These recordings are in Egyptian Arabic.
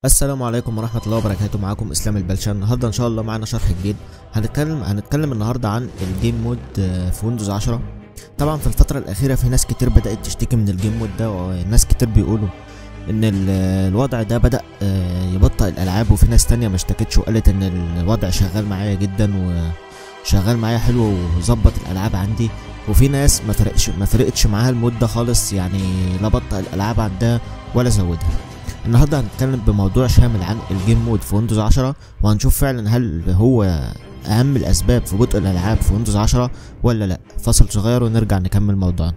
السلام عليكم ورحمة الله وبركاته معاكم اسلام البلشان النهارده ان شاء الله معانا شرح جديد هنتكلم هنتكلم النهارده عن الجيم مود آه، في ويندوز 10 طبعا في الفترة الأخيرة في ناس كتير بدأت تشتكي من الجيم مود ده وناس كتير بيقولوا ان ال- الوضع ده بدأ آه، يبطئ الألعاب وفي ناس تانية ما اشتكتش وقالت ان الوضع شغال معايا جدا وشغال معايا حلو وظبط الألعاب عندي وفي ناس ما فرقش ما فرقتش معاها المود ده خالص يعني لا بطئ الألعاب عندها ولا زودها النهارده هنتكلم بموضوع شامل عن الجيم مود في ويندوز 10 وهنشوف فعلا هل هو اهم الاسباب في بطء الالعاب في ويندوز 10 ولا لا فاصل صغير ونرجع نكمل موضوعنا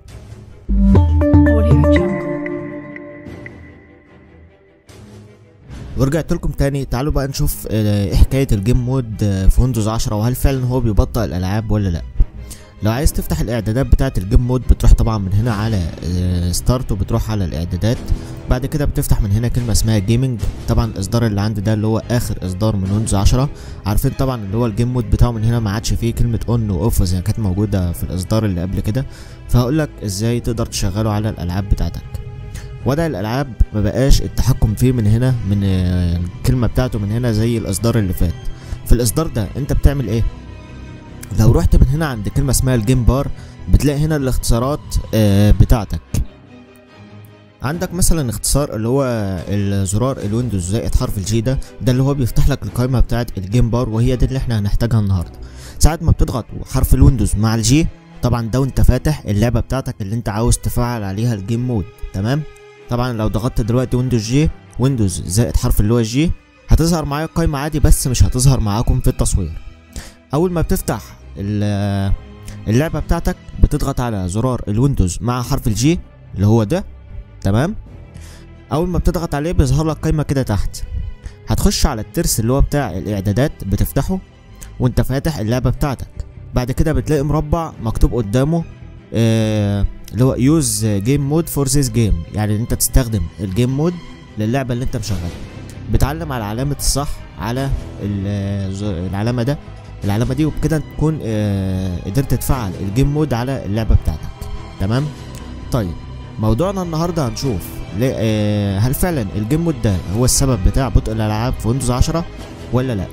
Audio Jungle. ورجعت لكم تاني تعالوا بقى نشوف آه، ايه حكايه الجيم مود آه، في ويندوز 10 وهل فعلا هو بيبطئ الالعاب ولا لا لو عايز تفتح الاعدادات بتاعه الجيم مود بتروح طبعا من هنا على ستارت وبتروح على الاعدادات بعد كده بتفتح من هنا كلمه اسمها جيمنج طبعا الاصدار اللي عندي ده اللي هو اخر اصدار من ويندوز 10 عارفين طبعا اللي هو الجيم مود بتاعه من هنا ما عادش فيه كلمه اون واوف زي ما كانت موجوده في الاصدار اللي قبل كده فهقول لك ازاي تقدر تشغله على الالعاب بتاعتك وضع الالعاب ما بقاش التحكم فيه من هنا من آه، الكلمه بتاعته من هنا زي الاصدار اللي فات في الاصدار ده انت بتعمل ايه لو رحت من هنا عند كلمه اسمها الجيم بار بتلاقي هنا الاختصارات آه، بتاعتك عندك مثلا اختصار اللي هو الزرار الويندوز زائد حرف الجي ده ده اللي هو بيفتح لك القائمه بتاعت الجيم بار وهي دي اللي احنا هنحتاجها النهارده ساعه ما بتضغط حرف الويندوز مع الجي طبعا ده وانت فاتح اللعبه بتاعتك اللي انت عاوز تفعل عليها الجيم مود تمام طبعا لو ضغطت دلوقتي ويندوز جي ويندوز زائد حرف اللي هو الجي هتظهر معايا القايمه عادي بس مش هتظهر معاكم في التصوير اول ما بتفتح ال- اللعبه بتاعتك بتضغط على زرار الويندوز مع حرف الجي اللي هو ده تمام اول ما بتضغط عليه بيظهر لك قايمه كده تحت هتخش على الترس اللي هو بتاع الاعدادات بتفتحه وانت فاتح اللعبه بتاعتك بعد كده بتلاقي مربع مكتوب قدامه آه اللي هو يوز جيم مود فور ذيس جيم يعني ان انت تستخدم الجيم مود للعبه اللي انت مشغلها بتعلم على علامه الصح على ال- ز- العلامه ده العلامه دي وبكده تكون آه قدرت تفعل الجيم مود على اللعبه بتاعتك تمام طيب موضوعنا النهارده هنشوف ليه آه هل فعلا الجيم مود ده هو السبب بتاع بطء الالعاب في ويندوز 10 ولا لا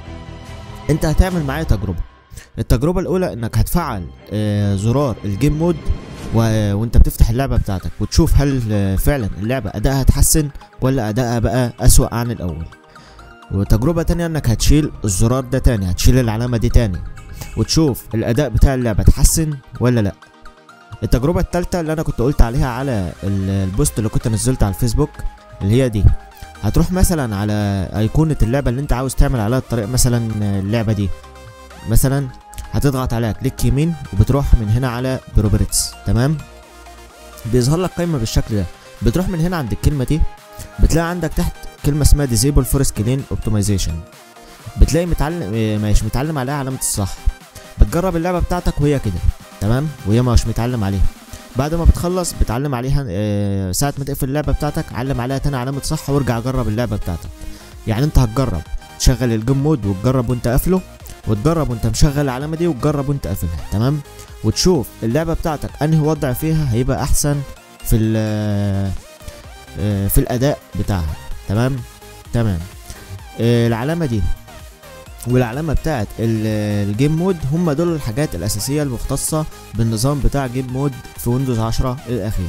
انت هتعمل معايا تجربه التجربه الاولى انك هتفعل آه زرار الجيم مود و... وانت بتفتح اللعبه بتاعتك وتشوف هل آه، فعلا اللعبه ادائها اتحسن ولا ادائها بقى اسوأ عن الاول وتجربه تانية انك هتشيل الزرار ده تاني هتشيل العلامه دي تاني وتشوف الاداء بتاع اللعبه اتحسن ولا لا التجربه التالتة اللي انا كنت قلت عليها على ال- البوست اللي كنت نزلته على الفيسبوك اللي هي دي هتروح مثلا على ايقونه اللعبه اللي انت عاوز تعمل عليها الطريق مثلا اللعبه دي مثلا هتضغط عليها كليك يمين وبتروح من هنا على بروبرتس تمام بيظهر لك قائمه بالشكل ده بتروح من هنا عند الكلمه دي بتلاقي عندك تحت كلمه اسمها ديزيبل فور سكرين اوبتمايزيشن بتلاقي متعلم إيه، مش متعلم عليها علامه الصح بتجرب اللعبه بتاعتك وهي كده تمام وهي مش متعلم عليها بعد ما بتخلص بتعلم عليها آه، ساعه ما تقفل اللعبه بتاعتك علم عليها تاني علامه صح وارجع جرب اللعبه بتاعتك يعني انت هتجرب تشغل الجيم مود وتجرب وانت قافله وتجرب وانت مشغل العلامه دي وتجرب وانت قافلها تمام وتشوف اللعبه بتاعتك انهي وضع فيها هيبقى احسن في ال آه، في الاداء بتاعها تمام تمام آه، العلامه دي والعلامه بتاعت ال- الجيم مود هم دول الحاجات الاساسيه المختصه بالنظام بتاع جيم مود في ويندوز 10 الاخير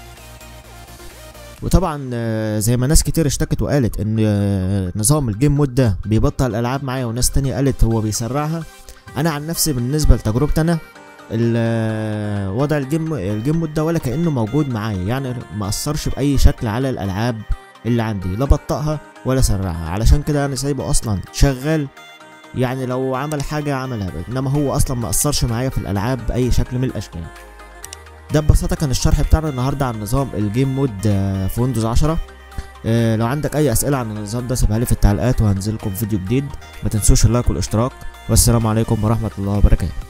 وطبعا آه، زي ما ناس كتير اشتكت وقالت ان آه، نظام الجيم مود ده بيبطل الالعاب معايا وناس تانية قالت هو بيسرعها انا عن نفسي بالنسبه لتجربتي انا ال- آه، وضع الجيم الجيم مود ده ولا كانه موجود معايا يعني ما اثرش باي شكل على الالعاب اللي عندي لا بطئها ولا سرعها علشان كده انا سايبه اصلا شغال يعني لو عمل حاجه عملها بقى. انما هو اصلا ما اثرش معايا في الالعاب باي شكل من الاشكال ده ببساطه كان الشرح بتاعنا النهارده عن نظام الجيم مود آه، في ويندوز 10 آه، لو عندك اي اسئله عن النظام ده سيبها لي في التعليقات وهنزل لكم فيديو جديد ما تنسوش اللايك والاشتراك والسلام عليكم ورحمه الله وبركاته